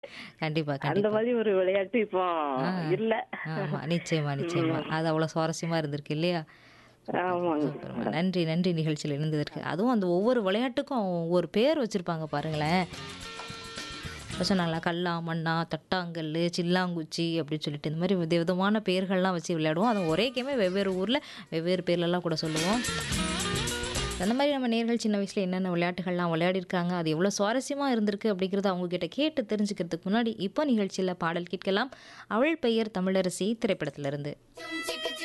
கண்டிப்பா, அந்த கண்டிப்பா. மாதிரி ஒரு விளையாட்டு இப்போ ஆ. இல்ல. ஆமா. நிச்சயமா, நிச்சயமா. ம். அது அவ்வளோ சுவாரஸ்யமா இருந்திருக்கு இல்லையா? சூப்பர், ஆமாங்க. சூப்பர்மா. நன்றி, நன்றி நிகழ்ச்சியில இணைந்ததற்கு. அதுவும் அந்த ஒவ்வொரு விளையாட்டுக்கும் ஒவ்வொரு பேர் வச்சிருப்பாங்க பாருங்களேன். இப்ப சொன்னாங்களா கல்லா, மண்ணா, தட்டாங்கல்லு, சில்லாங்குச்சி அப்படின்னு சொல்லிட்டு இந்த மாதிரி விதவிதமான பெயர்கள்லாம் வச்சு விளையாடுவோம். அதுவும் ஒரே கேமே வெவ்வேறு ஊர்ல வெவ்வேறு பேர்லலாம் கூட சொல்லுவோம். அந்த மாதிரி நம்ம நேர்கள் சின்ன வயசுல என்னென்ன விளையாட்டுகள்லாம் விளையாடிருக்காங்க, அது எவ்வளோ சுவாரஸ்யமா இருந்திருக்கு அப்படிங்கிறத அவங்க கிட்ட கேட்டு தெரிஞ்சுக்கிறதுக்கு முன்னாடி இப்போ நிகழ்ச்சியில பாடல் கேட்கலாம். அவள் பெயர் தமிழரசி திரைப்படத்திலிருந்து.